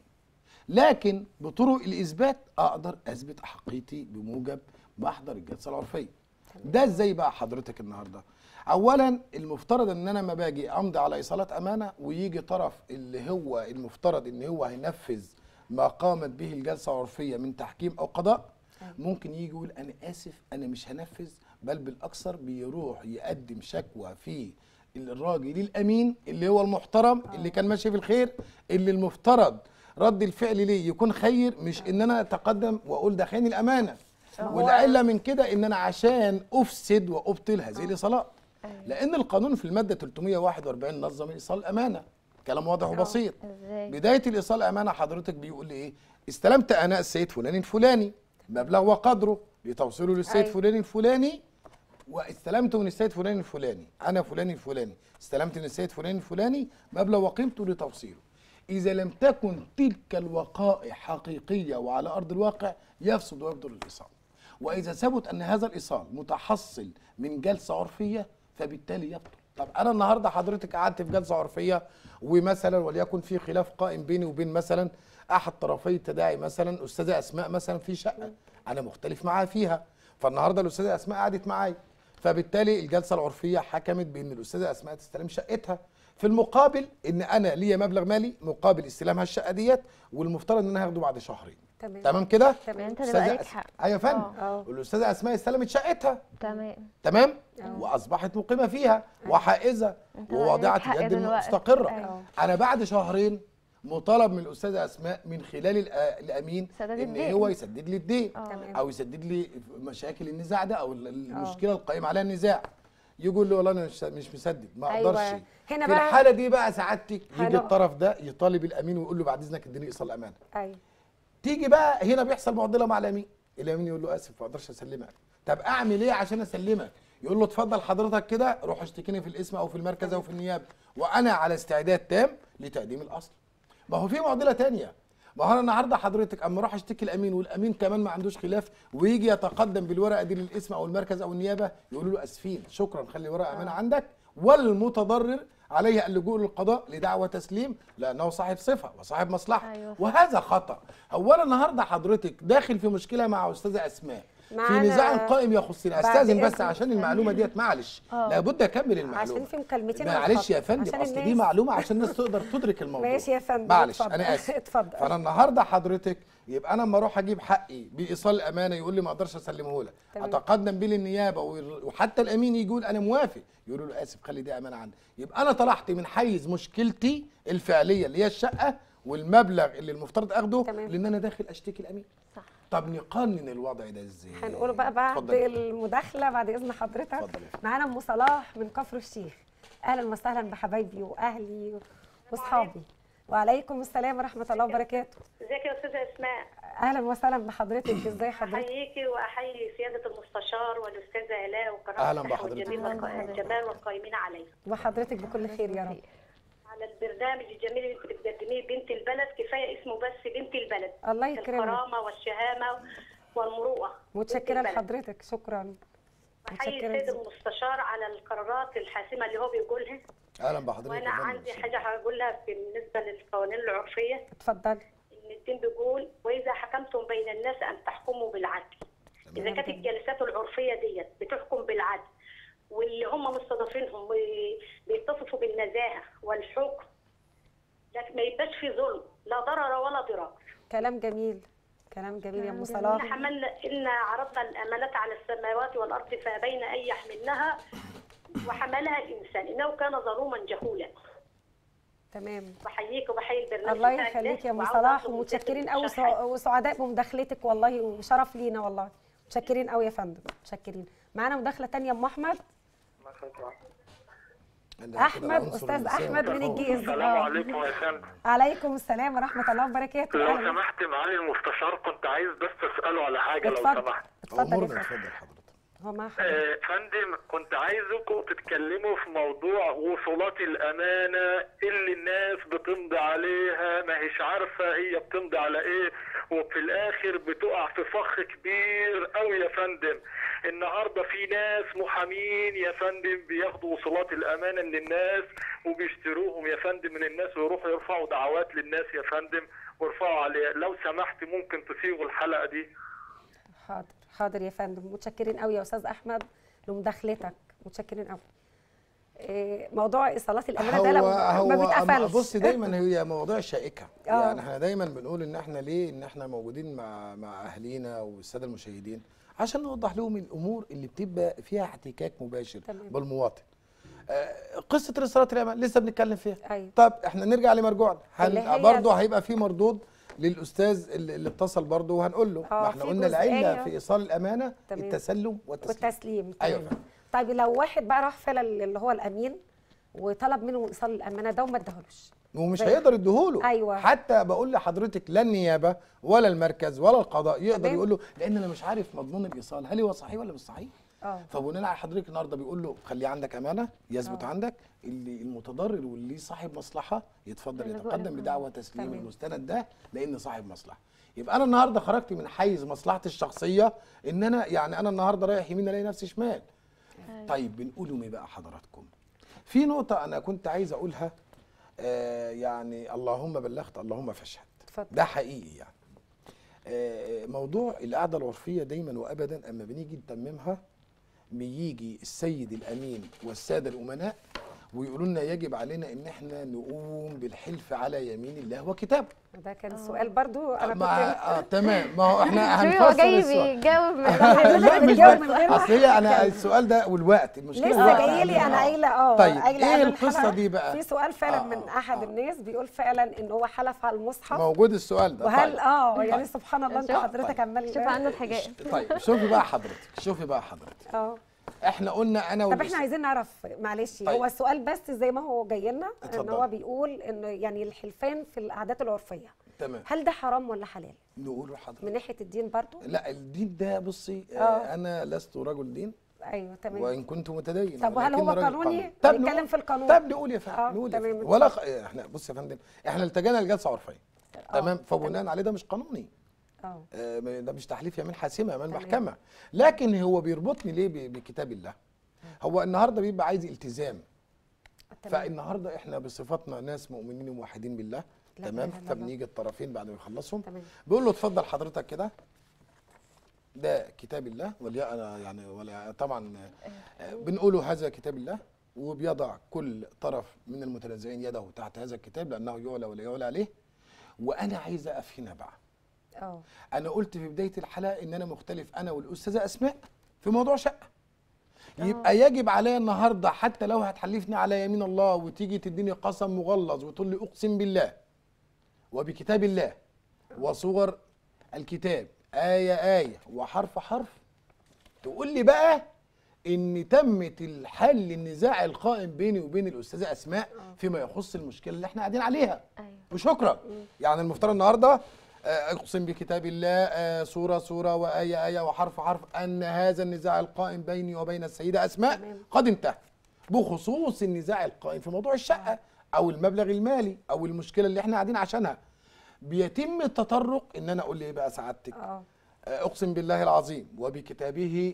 لكن بطرق الاثبات اقدر اثبت احقيتي بموجب محضر الجلسه العرفيه ده ازاي بقى حضرتك النهارده اولا المفترض ان انا لما باجي امضي على ايصالات امانه ويجي طرف اللي هو المفترض ان هو هينفذ ما قامت به الجلسه العرفيه من تحكيم او قضاء ممكن يجي يقول انا اسف انا مش هنفذ بل بالاكثر بيروح يقدم شكوى في الراجل الامين اللي هو المحترم اللي كان ماشي في الخير اللي المفترض رد الفعل ليه يكون خير مش ان انا اتقدم واقول ده خاني الامانه والعله من كده ان انا عشان افسد وابطل هذه الايصالات لان القانون في الماده 341 نظم ايصال الامانه كلام واضح وبسيط ازاي بدايه الايصال امانه حضرتك بيقول لي ايه استلمت انا السيد فلان الفلاني مبلغ وقدره لتوصيله للسيد أيوة. فلان الفلاني واستلمت من السيد فلان الفلاني انا فلان الفلاني استلمت من السيد فلان الفلاني مبلغ وقيمته لتوصيله اذا لم تكن تلك الوقائع حقيقيه وعلى ارض الواقع يفسد ويبطل الايصال واذا ثبت ان هذا الايصال متحصل من جلسه عرفيه فبالتالي يبطل طب انا النهارده حضرتك قعدت في جلسه عرفيه ومثلا وليكن في خلاف قائم بيني وبين مثلا احد طرفي التداعي مثلا استاذه اسماء مثلا في شقه انا مختلف معاها فيها فالنهارده الاستاذه اسماء قعدت معايا فبالتالي الجلسه العرفيه حكمت بان الاستاذه اسماء تستلم شقتها في المقابل ان انا ليا مبلغ مالي مقابل استلامها الشقه ديت والمفترض ان انا هاخده بعد شهرين تمام تمام كده تمام انت اللي أستاذة بقى لك أس- حق ايوه يا فندم اه والاستاذه اسماء استلمت شقتها تمام تمام آه. واصبحت مقيمه فيها وحائزه انت بقى وواضعه لك حق اليد دلوقتي. مستقره أيوة. انا بعد شهرين مطالب من الاستاذه اسماء من خلال الأ- الامين سداد ان الدين. هو يسدد لي الدين اه تمام. او يسدد لي مشاكل النزاع ده او ال- المشكله القائمه عليها النزاع يقول لي والله انا مش مش مسدد ما أيوة. اقدرش هنا في بقى- الحاله دي بقى سعادتك يجي حلو. الطرف ده يطالب الامين ويقول له بعد اذنك اديني ايصال امانه ايوه تيجي بقى هنا بيحصل معضله مع الامين الامين يقول له اسف ما اقدرش اسلمك طب اعمل ايه عشان اسلمك يقول له اتفضل حضرتك كده روح اشتكيني في الاسم او في المركز او في النيابه وانا على استعداد تام لتقديم الاصل ما هو في معضله تانية ما هو انا النهارده حضرتك اما اروح اشتكي الامين والامين كمان ما عندوش خلاف ويجي يتقدم بالورقه دي للاسم او المركز او النيابه يقولوا له اسفين شكرا خلي ورقه امانه عندك والمتضرر عليه اللجوء للقضاء لدعوى تسليم لانه صاحب صفه وصاحب مصلحه أيوة. وهذا خطا هو انا النهارده حضرتك داخل في مشكله مع استاذه اسماء في معانا- نزاع قائم يخصني بعد استاذن بس إذنك. عشان المعلومه ديت معلش لابد اكمل المعلومه عشان في مكالمتين معلش يا هنتفضل. فندم عشان اصل دي الناس- معلومه عشان الناس تقدر تدرك الموضوع ماشي يا فندم، معلش اتفضل. انا اسف اتفضل. فانا النهارده حضرتك يبقى انا لما اروح اجيب حقي بايصال الامانه يقول لي ما اقدرش اسلمه لك تمام. اتقدم بيه للنيابه وير- وحتى الامين يجي يقول انا موافق يقولوا له اسف خلي دي امانه عندي يبقى انا طلعت من حيز مشكلتي الفعليه اللي هي الشقه والمبلغ اللي المفترض اخده تمام. لان انا داخل اشتكي الامين صح. طب نقنن الوضع ده ازاي هنقوله بقى بعد اتفضلي. المداخله بعد اذن حضرتك اتفضلي. معانا ام صلاح من كفر الشيخ اهلا وسهلا بحبايبي واهلي واصحابي وعليكم السلام ورحمه الله وبركاته ازيك يا استاذه اسماء اهلا وسهلا بحضرتك ازاي حضرتك احييكي واحيي سياده المستشار والاستاذه الاء وقناه أهلاً الصحة بحضرتك. والجميل أهلاً والق- بحضرتك. الجمال والقائمين عليه وحضرتك بكل خير يا رب على البرنامج الجميل اللي انت بتقدميه بنت البلد كفايه اسمه بس بنت البلد الله يكرمك الكرامه والشهامه والمروءه متشكره بنت البلد. لحضرتك شكرا بحيي متشكرة السيد جداً. المستشار على القرارات الحاسمه اللي هو بيقولها اهلا بحضرتك وانا يا فندم. عندي حاجه هقولها بالنسبه للقوانين العرفيه اتفضلي ان الدين بيقول واذا حكمتم بين الناس ان تحكموا بالعدل اذا كانت الجلسات العرفيه ديت بتحكم بالعدل واللي هم مستضيفينهم وي- بيتصفوا بالنزاهه والحكم لكن ما يبقاش في ظلم لا ضرر ولا ضرار كلام جميل كلام جميل يا ام كلام جميل. صلاح إن حملنا إن عرضنا الأمانات على السماوات والأرض فأبين أن يحملنها وحملها الإنسان إنه كان ظلوما جهولا تمام بحييك وبحيي البرنامج الله بتاعك ده، يخليك يا ام وعاوزة صلاح أطلب من ومتشكرين سيادة قوي المستشار وسعداء بمداخلتك والله وشرف لينا والله متشكرين قوي يا فندم متشكرين معانا مداخله تانية ام احمد عندنا كده احمد العنصر استاذ النسائي احمد من والتفاوض. الجيزه السلام عليكم يا فندم عليكم السلام ورحمه الله وبركاته لو أهلاً. سمحت معالي المستشار كنت عايز بس اساله على حاجه لو اتفضل سمحت اتفضل يا امورنا فندم اتفضل حضرتك هو مع حضرتك آه، فندم كنت عايزكم تتكلموا في موضوع وصولات الامانه اللي الناس بتمضي عليها ما هيش عارفه هي بتمضي على ايه وفي الاخر بتقع في فخ كبير قوي يا فندم النهارده في ناس محامين يا فندم بياخدوا وصولات الامانه من الناس وبيشتروهم يا فندم من الناس ويروحوا يرفعوا دعوات للناس يا فندم ويرفعوا عليها لو سمحت ممكن تصيغوا الحلقه دي حاضر حاضر يا فندم متشكرين قوي يا استاذ احمد لمداخلتك متشكرين قوي إيه، موضوع ايصالات الامانه هو ده لا هو ما أما بيتقفلش بص دايما هي مواضيع شائكه آه. يعني احنا دايما بنقول ان احنا ليه ان احنا موجودين مع مع اهالينا والساده المشاهدين عشان نوضح لهم الامور اللي بتبقى فيها احتكاك مباشر تمام. بالمواطن آه، قصه رسالات الامان لسه بنتكلم فيها أيوة. طب احنا نرجع لمرجوعنا اللي هي- هن... برضه هيبقى في مردود للاستاذ اللي, اللي اتصل برضه وهنقول له آه، ما احنا في قلنا العله جزئية. في ايصال الامانه تمام. التسلم والتسليم والتسليم أيوة تمام. فندم. طيب لو واحد بقى راح فعلا اللي هو الامين وطلب منه ايصال الامانه ده وما اداهولوش ومش زي- هيقدر يديهوله أيوة. حتى بقول لحضرتك لا النيابه ولا المركز ولا القضاء يقدر تمام. يقول له لان انا مش عارف مضمون الايصال هل هو صحيح ولا مش صحيح اه فبناء على حضرتك النهارده بيقول له خلي عندك امانه يثبت آه. عندك اللي المتضرر واللي صاحب مصلحه يتفضل اللي يتقدم جوه. بدعوى تسليم تمام. المستند ده لان صاحب مصلحه يبقى انا النهارده خرجت من حيز مصلحتي الشخصيه ان انا يعني انا النهارده رايح يمين الاقي نفسي شمال طيب بنقولهم ايه بقى حضراتكم في نقطه انا كنت عايز اقولها آه يعني اللهم بلغت اللهم فاشهد اتفضل ده حقيقي يعني آه، موضوع القعده العرفيه دايما وابدا اما بنيجي نتممها بيجي السيد الامين والساده الامناء ويقولوا لنا يجب علينا ان احنا نقوم بالحلف على يمين الله وكتابه ده كان السؤال برضو انا مع كنت اه تمام ما هو احنا شوفي هو هنفصل جاي السؤال بيجاوب من لا مش بتجاوب من ده. غير ما اصل هي انا أتكلم. السؤال ده والوقت المشكله لسه الوقت جاي لي عندنا. انا قايله اه طيب قايله ايه قبل القصه الحلقة دي بقى في سؤال فعلا آه، من آه، احد آه. الناس بيقول فعلا ان هو حلف على المصحف موجود السؤال ده وهل طيب. اه يعني طيب. سبحان الله انت شوف- حضرتك طيب. عمال شوف عنده الحاجات طيب شوفي بقى حضرتك شوفي بقى حضرتك اه احنا قلنا انا طب والأستاذ- احنا عايزين نعرف معلش طيب. هو السؤال بس زي ما هو جاي لنا ان اتفضل. هو بيقول انه يعني الحلفان في العادات العرفيه تمام هل ده حرام ولا حلال نقول لحضرتك من ناحيه الدين برضو لا الدين ده بصي آه. آه. انا لست رجل دين ايوه تمام وان كنت متدين طب وهل هو ولكن راجل قانوني؟ طب هنتكلم نقول- في القانون. طب نقول يا فندم آه، نقول يا تمام، فندم. ولا اتفضل. خ... احنا بص يا فندم احنا التجينا لجلسه عرفيه تمام فبناء عليه ده مش قانوني اه آه، ده مش تحليف يمين حاسمه امام تمام. المحكمه لكن هو بيربطني ليه ب- بكتاب الله هو النهارده بيبقى عايز التزام تمام فالنهارده احنا بصفتنا ناس مؤمنين وموحدين بالله لا تمام إله إلا الله. فبنيجي الطرفين بعد ما يخلصهم تمام بيقول له اتفضل حضرتك كده ده كتاب الله ولا انا يعني ولا طبعا آه، بنقوله هذا كتاب الله وبيضع كل طرف من المتنازعين يده تحت هذا الكتاب لانه يعلى ولا يعلى عليه وانا عايز اقف هنا بقى اه انا قلت في بدايه الحلقه ان انا مختلف انا والاستاذه اسماء في موضوع شقه يبقى يجب عليا النهارده حتى لو هتحلفني على يمين الله وتيجي تديني قسم مغلظ وتقول لي اقسم بالله وبكتاب الله وصور الكتاب آية آية وحرف حرف تقول لي بقى إن تمت الحل النزاع القائم بيني وبين الأستاذة أسماء فيما يخص المشكلة اللي احنا قاعدين عليها ايوه وشكرا يعني المفترض النهارده آه، اقسم بكتاب الله آه، سوره سوره وايه ايه وحرف حرف ان هذا النزاع القائم بيني وبين السيده اسماء تمام. قد انتهى بخصوص النزاع القائم في موضوع الشقه او المبلغ المالي او المشكله اللي احنا قاعدين عشانها بيتم التطرق ان انا اقول لي ايه بقى سعادتك اه آه، اقسم بالله العظيم وبكتابه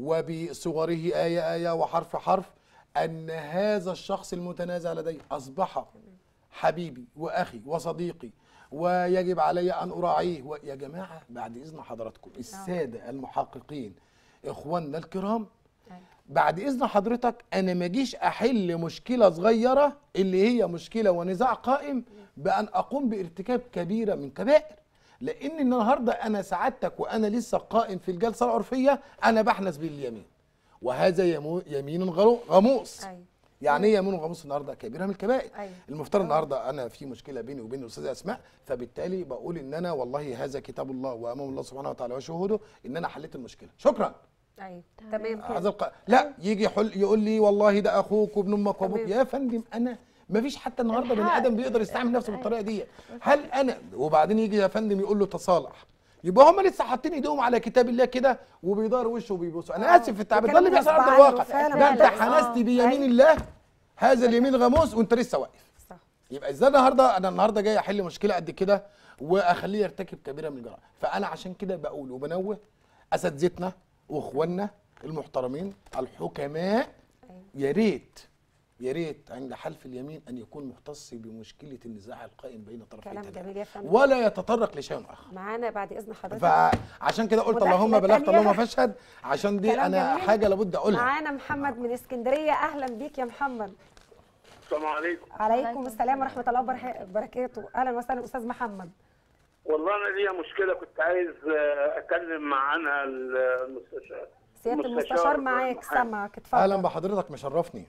وبصوره ايه ايه وحرف حرف ان هذا الشخص المتنازع لدي اصبح حبيبي واخي وصديقي ويجب علي ان اراعيه و- يا جماعه بعد اذن حضراتكم الساده المحققين اخواننا الكرام أيوة. بعد اذن حضرتك انا ما اجيش احل مشكله صغيره اللي هي مشكله ونزاع قائم بان اقوم بارتكاب كبيره من كبائر لان النهارده انا سعادتك وانا لسه قائم في الجلسه العرفيه انا بحنس باليمين وهذا يمو- يمين غرو- غموس ايوه يعني ايه يمين غموس النهارده كبيره من الكبائر أيوة. المفترض النهارده انا في مشكله بيني وبين الاستاذه اسماء فبالتالي بقول ان انا والله هذا كتاب الله وامام الله سبحانه وتعالى وشهوده ان انا حليت المشكله شكرا ايوه تمام هذا الق... لا يجي يحل يقول لي والله ده اخوك وابن امك وابوك تمام. يا فندم انا ما فيش حتى النهارده بني الحق. ادم بيقدر يستعمل نفسه بالطريقه دي هل انا وبعدين يجي يا فندم يقول له تصالح يبقى هم لسه حاطين ايديهم على كتاب الله كده وبيداروا وشه وبيبصوا انا آه. اسف في التعبير ده وكلام اللي بيحصل على غصب ارض عنه الواقع فعلا. ده انت فعلا. حنست آه. بيمين أيوة. الله هذا اليمين غموس وانت لسه واقف صح يبقى ازاي النهارده انا النهارده جاي احل مشكله قد كده واخليه يرتكب كبيره من الجرائم فانا عشان كده بقول وبنوه اساتذتنا واخواننا المحترمين الحكماء يا ريت يا ريت عند حلف اليمين ان يكون مختص بمشكله النزاع القائم بين طرفي كلام التداول جميل يا فندم ولا يتطرق لشيء اخر معانا بعد اذن حضرتك فعشان كده قلت مداخلة اللهم بلغت تانية. اللهم فاشهد عشان دي كلام انا جميل. حاجه لابد اقولها معانا محمد من اسكندريه اهلا بيك يا محمد السلام عليكم عليكم عليكم السلام ورحمه الله وبركا- وبركاته اهلا وسهلا استاذ محمد والله انا ليا مشكله كنت عايز آه، اتكلم معانا المستشار سياده المستشار المستشار معاك والمحامي. سامعك اتفضل اهلا بحضرتك مشرفني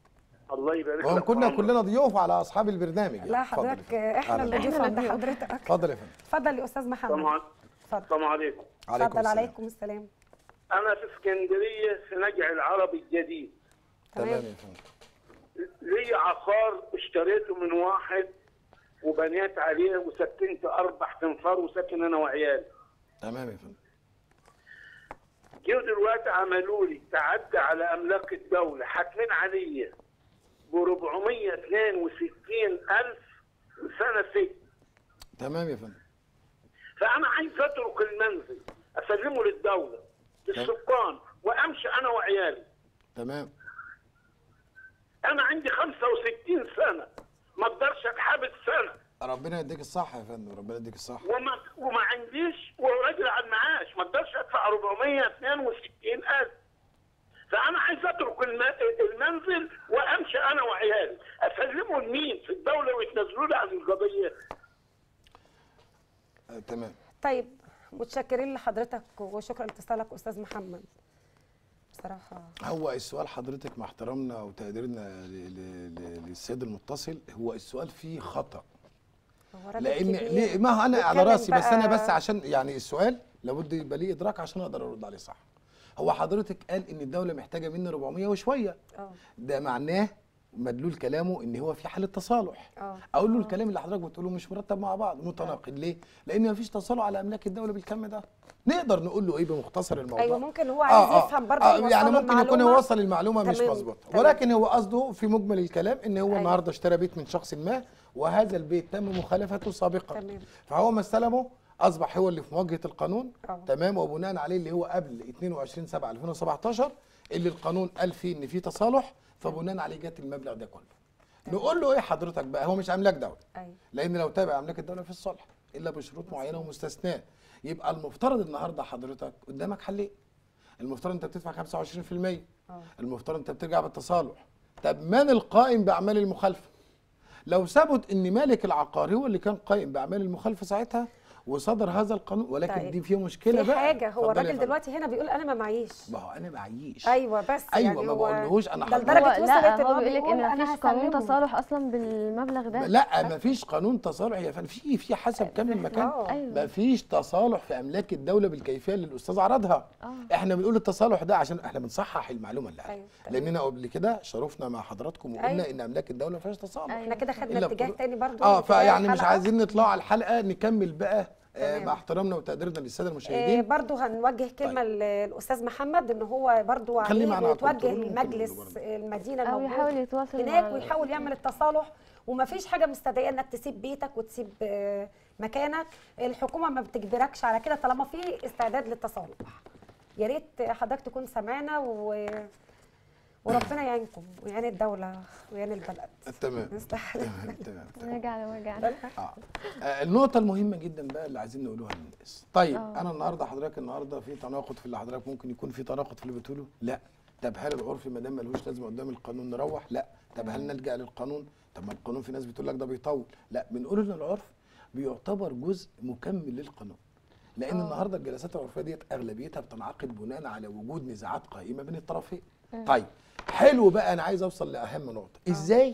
الله يبارك وان لك كنا عمرك. كلنا ضيوف على اصحاب البرنامج يعني. لا اتفضل يا حضرتك فندم. احنا أهلا اللي بك. ضيوف عند حضرتك اتفضل يا فندم اتفضل يا استاذ السلام محمد عليكم. اتفضل السلام عليكم اتفضل السلام. عليكم السلام انا في اسكندريه في نجع العربي الجديد تمام تمام يا فندم لي عقار اشتريته من واحد وبنيت عليه وسكنت اربع تنفار وساكن انا وعيالي تمام يا فندم جيوا دلوقتي عملوا لي تعدى على املاك الدوله حاكمين عليا ب 462 الف سنه سجن تمام يا فندم فانا عايز اترك المنزل اسلمه للدوله للسكان وامشي انا وعيالي تمام انا عندي 65 سنه ما اقدرش اتحبس سنه ربنا يديك الصح يا فندم ربنا يديك الصح وما وما عنديش وراجل على المعاش ما اقدرش ادفع 462 الف فانا عايز اترك الم- المنزل وامشي انا وعيالي اسلمه لمين في الدوله ويتنازلوا لي عن القضيه آه، تمام طيب متشكرين لحضرتك وشكرا لاتصالك استاذ محمد بصراحه هو السؤال حضرتك مع احترامنا وتقديرنا ل- ل- ل- للسيد المتصل هو السؤال فيه خطأ هو راجل لان كبير. ليه ما هو انا على بيتكلم راسي بس انا بقى- بس عشان يعني السؤال لابد يبقى ليه ادراك عشان اقدر ارد عليه صح هو حضرتك قال ان الدوله محتاجه مني 400 وشويه اه ده معناه مدلول كلامه ان هو في حاله تصالح اه اقول له الكلام اللي حضرتك بتقوله مش مرتب مع بعض متناقض ليه لان مفيش تصالح على املاك الدوله بالكم ده نقدر نقول له ايه بمختصر الموضوع ايوه ممكن هو عايز يفهم برضه آه يعني يوصله ممكن يكون هو المعلومة. وصل المعلومه مش تمام، مظبوطه تمام. ولكن هو قصده في مجمل الكلام ان هو أيوة. النهارده اشترى بيت من شخص ما وهذا البيت تم مخالفته سابقا تمام. فهو ما استلمه اصبح هو اللي في مواجهه القانون آه. تمام وبناء عليه اللي هو قبل 22 7 2017 اللي القانون قال فيه ان في تصالح فبناء عليه جت المبلغ ده كله نقول له ايه حضرتك بقى هو مش املاك دوله ايوه لان لو تابع املاك الدوله في الصلح الا بشروط معينه ومستثناه يبقى المفترض النهارده حضرتك قدامك حلين المفترض انت بتدفع 25% اه المفترض انت بترجع بالتصالح طب من القائم باعمال المخالفه لو ثبت ان مالك العقار هو اللي كان قائم باعمال المخالفه ساعتها وصدر هذا القانون ولكن طيب. دي فيها مشكله في بقى حاجه هو اتفضلي يا الراجل فندم. دلوقتي هنا بيقول انا ما معيش ما هو انا معيش ايوه بس أيوة، يعني ما هو بقولهوش أنا ده حضرتك. لدرجه هو وصلت لا ان هو بيقول لك ان أنا مفيش قانون هسلمه. تصالح اصلا بالمبلغ ده لا ما فيش قانون تصالح يا فندم في في حسب كم المكان آه. أيوة. ما فيش تصالح في املاك الدوله بالكيفيه اللي الاستاذ عرضها آه. احنا بنقول التصالح ده عشان احنا بنصحح المعلومه اللي أيوة، أيوة. تمام. لاننا قبل كده شرفنا مع حضراتكم وقلنا أيوة. ان املاك الدوله ما فيهاش تصالح أيوة. احنا كده خدنا إلا اتجاه بطرق- تاني برضه اه اتجاه فيعني مش الحلقة. عايزين نطلع على الحلقه نكمل بقى آه تمام. مع احترامنا وتقديرنا للساده آه المشاهدين برضه هنوجه كلمه طيب. للاستاذ محمد ان هو برضه خليه عليه معنا على طول، يتوجه تقولوا ممكن لمجلس نقوله برضه. المدينه او الموجود يحاول يتواصل هناك مع ويحاول يعمل التصالح ومفيش حاجه مستدعيه انك تسيب بيتك وتسيب آه، مكانك الحكومه ما بتجبركش على كده طالما في استعداد للتصالح يا ريت حضرتك تكون سمعنا و... وربنا يعينكم ويعين الدوله ويعين البلد تمام نستحق تمام تمام تمام. نرجع لوجعنا آه. آه، النقطة المهمة جدا بقى اللي عايزين نقولوها للناس. طيب آه. أنا النهاردة حضرتك النهاردة في تناقض في اللي حضرتك ممكن يكون في تناقض في اللي بتقوله؟ لا. طب هل العرف ما دام ملهوش لازمة قدام القانون نروح؟ لا. طب هل نلجأ للقانون؟ طب ما القانون في ناس بتقول لك ده بيطول. لا بنقول إن العرف بيعتبر جزء مكمل للقانون. لأن آه. النهاردة الجلسات العرفية ديت أغلبيتها بتنعقد بناء على وجود نزاعات قائمة بين الطرفين. طيب حلو بقى أنا عايز أوصل لأهم نقطة. إزاي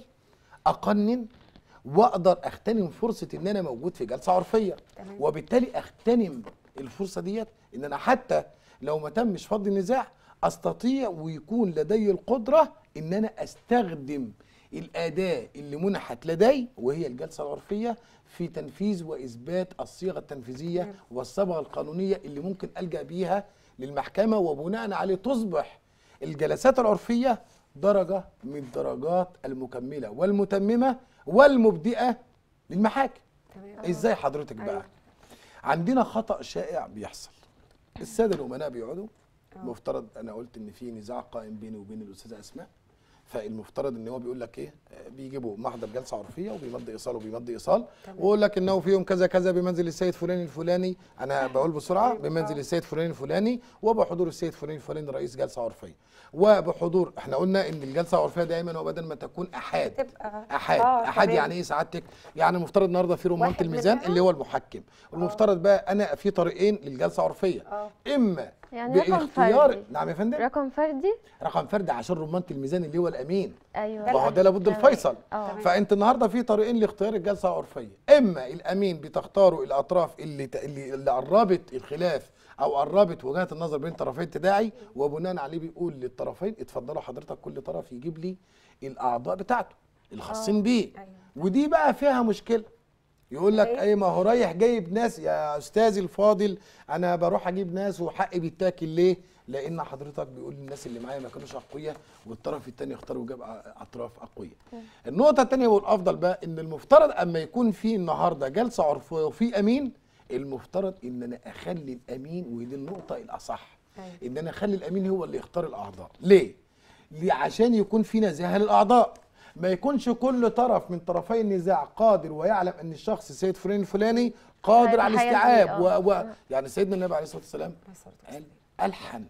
اقنن واقدر اغتنم فرصه ان انا موجود في جلسه عرفيه تمام. وبالتالي اغتنم الفرصه ديت ان انا حتى لو ما تمش فض النزاع استطيع ويكون لدي القدره ان انا استخدم الاداه اللي منحت لدي وهي الجلسه العرفيه في تنفيذ واثبات الصيغه التنفيذيه والصبغه القانونيه اللي ممكن الجا بيها للمحكمه وبناء عليه تصبح الجلسات العرفيه درجه من الدرجات المكمله والمتممه والمبدئه للمحاكم تمام ازاي حضرتك بقى أيوة. عندنا خطا شائع بيحصل الساده الامناء بيقعدوا مفترض انا قلت ان في نزاع قائم بيني وبين الاستاذه اسماء فالمفترض ان هو بيقول لك ايه آه، بيجيبوا محضر جلسه عرفيه وبيمضي ايصال وبيمضي ايصال ويقول لك انه في يوم كذا كذا بمنزل السيد فلان الفلاني انا بقول بسرعه بمنزل السيد فلان الفلاني وبحضور السيد فلان الفلاني رئيس جلسه عرفيه وبحضور احنا قلنا ان الجلسه العرفيه دائما وابدا ما تكون احاد تبقى احاد آه، احاد تمام. يعني ايه سعادتك يعني المفترض النهارده في رمانه واحد الميزان مننا؟ اللي هو المحكم والمفترض بقى انا في طريقين للجلسه العرفيه اه اما يعني رقم باختيار فردي. نعم يا فندم رقم فردي رقم فردي عشان رمانه الميزان اللي هو الامين ايوه ما هو ده لابد تمام. الفيصل اه فانت النهارده في طريقين لاختيار الجلسه العرفيه اما الامين بتختاروا الاطراف اللي ت- اللي, اللي قربت الخلاف او قربت وجهات النظر بين طرفي التداعي وبناء عليه بيقول للطرفين اتفضلوا حضرتك كل طرف يجيب لي الاعضاء بتاعته الخاصين بيه أيوة. ودي بقى فيها مشكله يقول لك إيه؟ ايه ما هو رايح جايب ناس يا استاذي الفاضل انا بروح اجيب ناس وحقي بيتاكل ليه لان حضرتك بيقول الناس اللي معايا ما كانوش اقوياء والطرف الثاني اختار وجاب أ- اطراف اقوياء النقطه الثانيه والافضل بقى ان المفترض اما يكون في النهارده جلسه عرفيه وفي امين المفترض ان انا اخلي الامين ودي النقطه الاصح أيوة. ان انا اخلي الامين هو اللي يختار الاعضاء ليه ليه عشان يكون في نزاهه للاعضاء ما يكونش كل طرف من طرفي النزاع قادر ويعلم ان الشخص سيد فلان الفلاني قادر على هيحيز الاستيعاب ليه، و... و... آه. يعني سيدنا النبي عليه الصلاه والسلام عليه الصلاة قال الحن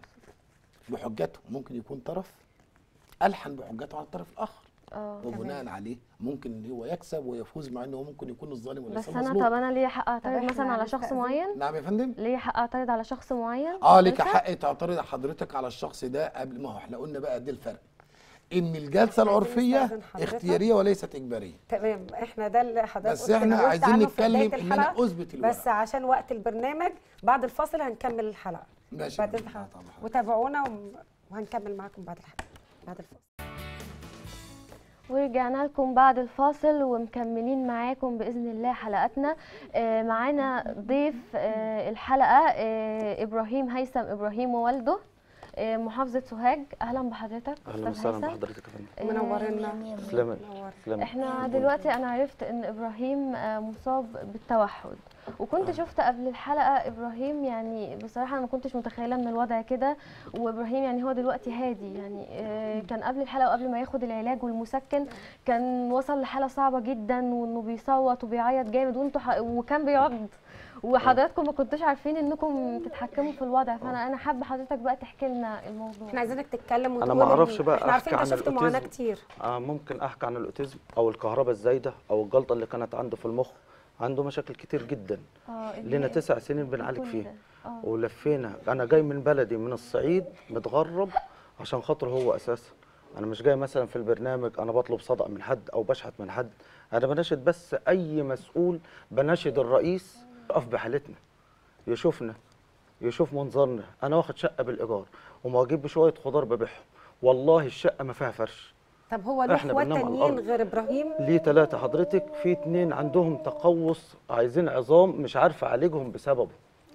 بحجته ممكن يكون طرف الحن بحجته على الطرف الاخر اه وبناء عليه ممكن ان هو يكسب ويفوز مع انه هو ممكن يكون الظالم وليس بس انا المظلوم طب انا ليا حق اعترض إحنا مثلا على شخص هنستأذن. معين نعم يا فندم ليا حق اعترض على شخص معين اه ليك مثلاً؟ حق تعترض حضرتك على الشخص ده قبل ما هو احنا قلنا بقى دي الفرق ان الجلسه عايزين العرفيه نستأذن حضرتك. اختياريه وليست اجباريه تمام احنا ده اللي حضرتك بس قلت احنا نوهت عايزين عنه في نتكلم بداية ان انا الحلقة، اثبت الورق بس عشان وقت البرنامج بعد الفاصل هنكمل الحلقه ماشي بعد يا إذن فندم. حضرتك. آه طبعا. وتابعونا وم- وهنكمل معاكم بعد الحلقه بعد الفاصل ورجعنا لكم بعد الفاصل ومكملين معاكم باذن الله حلقتنا آه، معانا ضيف آه، الحلقه آه، ابراهيم هيثم ابراهيم ووالده آه، محافظه سوهاج اهلا بحضرتك اهلا أستاذ وسهلا هيثم. بحضرتك يا فندم آه، منورنا تسلمي منور. تسلمي احنا دلوقتي انا عرفت ان ابراهيم آه، مصاب بالتوحد وكنت شفت قبل الحلقه ابراهيم يعني بصراحه انا ما كنتش متخيله ان الوضع كده وابراهيم يعني هو دلوقتي هادي يعني آه، كان قبل الحلقه وقبل ما ياخد العلاج والمسكن كان وصل لحاله صعبه جدا وانه بيصوت وبيعيط جامد وانتوا ح... وكان بيعض وحضراتكم ما كنتوش عارفين انكم تتحكموا في الوضع فانا انا حابه حضرتك بقى تحكي لنا الموضوع احنا عايزينك تتكلم أنا وتقول ما أعرفش إن- بقى احنا عارفين أحكي انت عن شفت معاناه الأوتيزم. كتير آه ممكن احكي عن الاوتيزم او الكهرباء الزايده او الجلطه اللي كانت عنده في المخ عنده مشاكل كتير جدا اه لنا ال- تسع سنين بنعالج كل فيه ده. اه ولفينا انا جاي من بلدي من الصعيد متغرب عشان خاطر هو اساسا انا مش جاي مثلا في البرنامج انا بطلب صدقه من حد او بشحت من حد انا بناشد بس اي مسؤول بناشد الرئيس يقف بحالتنا يشوفنا يشوف منظرنا انا واخد شقه بالايجار وما اجيب بشويه خضار ببيعهم والله الشقه ما فيها فرش طب هو له إحنا اخوات بننام على تانيين الأرض. غير ابراهيم ليه ثلاثة حضرتك في اتنين عندهم تقوس عايزين عظام مش عارفة أعالجهم بسببه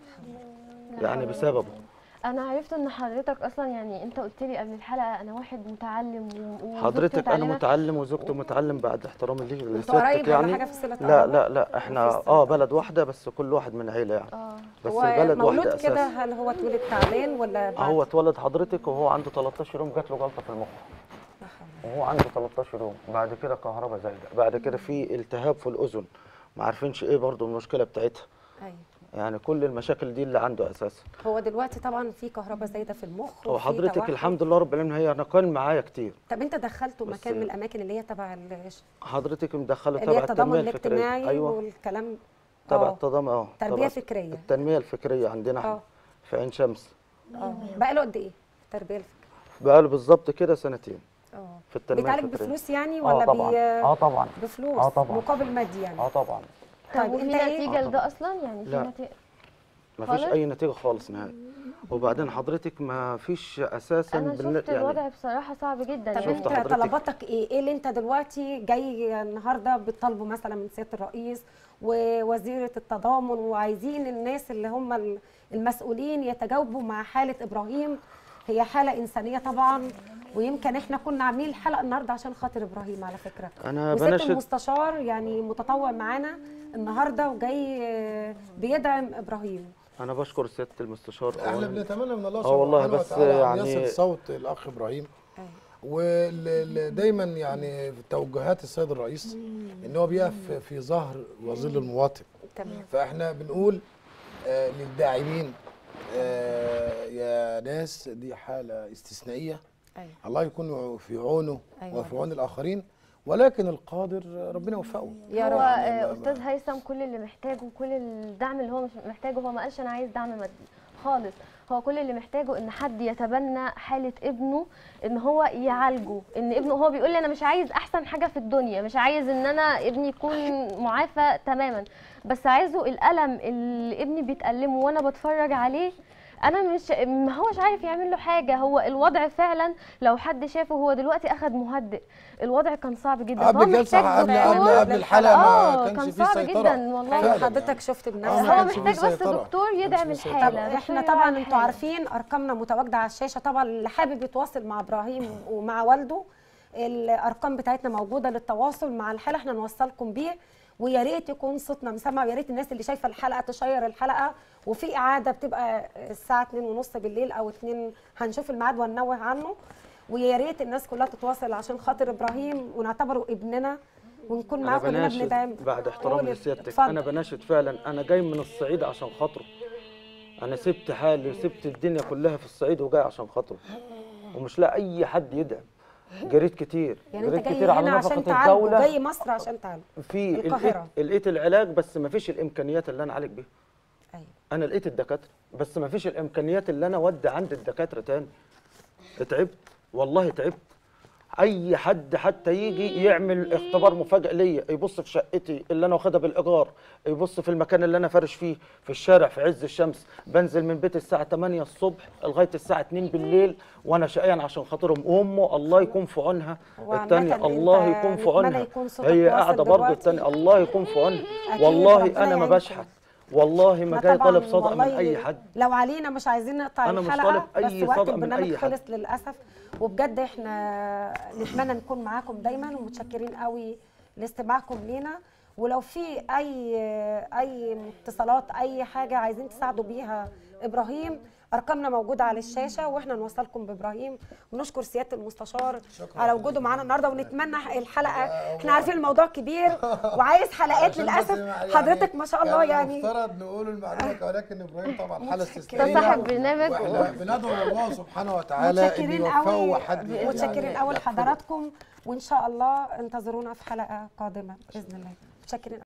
يعني بسببه انا عرفت ان حضرتك اصلا يعني انت قلت لي قبل الحلقه انا واحد متعلم و- وزوجتي حضرتك أنا متعلمة. متعلم وزوجته متعلم بعد احترامي ليه انتوا قرايب لستك ولا يعني حاجه في صله لا قرابة؟ لا لا احنا مفيش صلة اه قرابة. بلد واحدة بس كل واحد من عيلة يعني اه بس هو البلد مولود واحدة كده أساسا هل هو اتولد تعبان ولا بعد؟ هو اتولد حضرتك وهو عنده 13 يوم جات له جلطة في المخ وهو عنده 13 يوم بعد كده كهرباء زايدة بعد كده في التهاب في الأذن ما عارفينش ايه برضو المشكلة بتاعتها أيوة. يعني كل المشاكل دي اللي عنده اساسا هو دلوقتي طبعا في كهرباء زايده في المخ هو وفي حضرتك توحد. الحمد لله رب العالمين هي انا كان معايا كتير طب انت دخلته بس- مكان من الاماكن اللي هي تبع ال- حضرتك مدخله اللي هي تبع التضامن التنميه الفكريه الاجتماعي ايوه والكلام تبع آه. التضامن اه تربية تبع فكرية. التنميه الفكريه عندنا آه. احنا في عين شمس اه بقى له قد ايه التربيه الفكريه بقى له بالظبط كده سنتين اه في التنميه بيتعالج الفكريه بفلوس يعني اه ولا طبعا بي... اه طبعا بفلوس آه طبعا. مقابل مادي يعني اه طبعا طب طيب وفي انت ايه نتيجه آه لده اصلا يعني في لا. نتيجه ما فيش خالص؟ اي نتيجه خالص نهائي وبعدين حضرتك ما فيش اساسا انا بن- شفت الوضع بصراحه صعب جدا طب يعني انت حضرتك. طلباتك ايه؟ ايه اللي انت دلوقتي جاي النهارده بتطالبه مثلا من سياده الرئيس ووزيره التضامن وعايزين الناس اللي هم ال- المسؤولين يتجاوبوا مع حاله ابراهيم هي حاله انسانيه طبعا ويمكن احنا كنا عاملين الحلقه النهارده عشان خاطر ابراهيم على فكره انا وست بناشد المستشار يعني متطوع معانا النهارده وجاي آه، بيدعم ابراهيم انا بشكر سياده المستشار احنا أولاً. بنتمنى من الله آه والله سبحانه بس وتعالى يعني- ان يصل صوت الاخ ابراهيم ودايما يعني في توجهات السيد الرئيس ان هو بيقف في ظهر وظل المواطن تمام فاحنا بنقول آه للداعمين آه يا ناس دي حاله استثنائيه ايوه الله يكون في عونه أيوة. وفي عون الاخرين ولكن القادر ربنا يوفقه يا هو رب آه، استاذ هيثم كل اللي محتاجه كل الدعم اللي هو مش محتاجه هو ما قالش انا عايز دعم مادي خالص هو كل اللي محتاجه ان حد يتبنى حاله ابنه ان هو يعالجه ان ابنه هو بيقول لي انا مش عايز احسن حاجه في الدنيا مش عايز ان انا ابني يكون معافى تماما بس عايزه الالم اللي ابني بيتألمه وانا بتفرج عليه انا مش ما هوش عارف يعمل له حاجه هو الوضع فعلا لو حد شافه هو دلوقتي اخد مهدئ الوضع كان صعب جدا قبل فهو الجلسه محتاج قبل دكتور. قبل قبل الحلقه اه ما كان كانش فيه صعب سيطره جدا والله ايوه فعلاً حضرتك يعني. شفت آه، بنفسك ما هو كانش فيه محتاج بس سيطرة. دكتور ما يدعم كانش فيه طب الحاله احنا دكتور طبعا يدعم انتوا الحالة. عارفين ارقامنا متواجده على الشاشه طبعا اللي حابب يتواصل مع ابراهيم ومع والده الارقام بتاعتنا موجوده للتواصل مع الحاله احنا نوصلكم بيه ويا ريت يكون صوتنا مسمع ويا ريت الناس اللي شايفه الحلقه تشير الحلقه وفي اعاده بتبقى الساعه 2:30 بالليل او 2 هنشوف الميعاد وننوه عنه ويا ريت الناس كلها تتواصل عشان خاطر ابراهيم ونعتبره ابننا ونكون معاه انا كلنا بناشد بندعم بعد احترامي قول، لسيادتك اتفضل. انا بناشد فعلا انا جاي من الصعيد عشان خاطره انا سبت حالي وسبت الدنيا كلها في الصعيد وجاي عشان خاطره ومش لاقي اي حد يدعم جريت كتير يعني انت جريت جاي كتير على هنا عشان نفقه تعالجه الدوله جاي مصر عشان تعالجه في القاهرة. لقيت لقيت العلاج بس ما فيش الامكانيات اللي انا اعالج بيها ايوه انا لقيت الدكاتره بس ما فيش الامكانيات اللي انا اودي عند الدكاتره تاني تعبت والله تعبت اي حد حتى يجي يعمل اختبار مفاجئ ليا يبص في شقتي اللي انا واخدها بالايجار يبص في المكان اللي انا فارش فيه في الشارع في عز الشمس بنزل من بيتي الساعه 8 الصبح لغايه الساعه 2 بالليل وانا شقيان عشان خاطرهم امه الله يكون في عونها وعامة التانية أنت الله يكون في نتمنى عونها يكون صوتك هي واصل قاعده برضه دلوقتي. التانية الله يكون في عونها أكيد، والله ربنا انا ما يعينكم. بشحت والله ما لا جاي طبعاً طالب صدقه من والله اي حد لو علينا مش عايزين نقطع أنا مش الحلقه طالب بس أي وقت صدقة من البرنامج أي حد. خلص للاسف وبجد احنا نتمنى نكون معاكم دايما ومتشكرين قوي لاستماعكم لينا ولو في اي اي اتصالات اي حاجه عايزين تساعدوا بيها ابراهيم ارقامنا موجوده على الشاشه واحنا نوصلكم بابراهيم ونشكر سياده المستشار على وجوده معانا النهارده ونتمنى الحلقه احنا عارفين الموضوع كبير وعايز حلقات عشان للاسف بس يعني حضرتك ما شاء الله يعني المفترض نقول المعلومه ولكن ابراهيم طبعا حاله متشكرة. استثنائيه ده صاحب برنامج واحنا بندعو لله سبحانه وتعالى ان متشكرين يوفقه قوي وحد متشكرين قوي لحضراتكم وان شاء الله انتظرونا في حلقه قادمه باذن الله متشكرين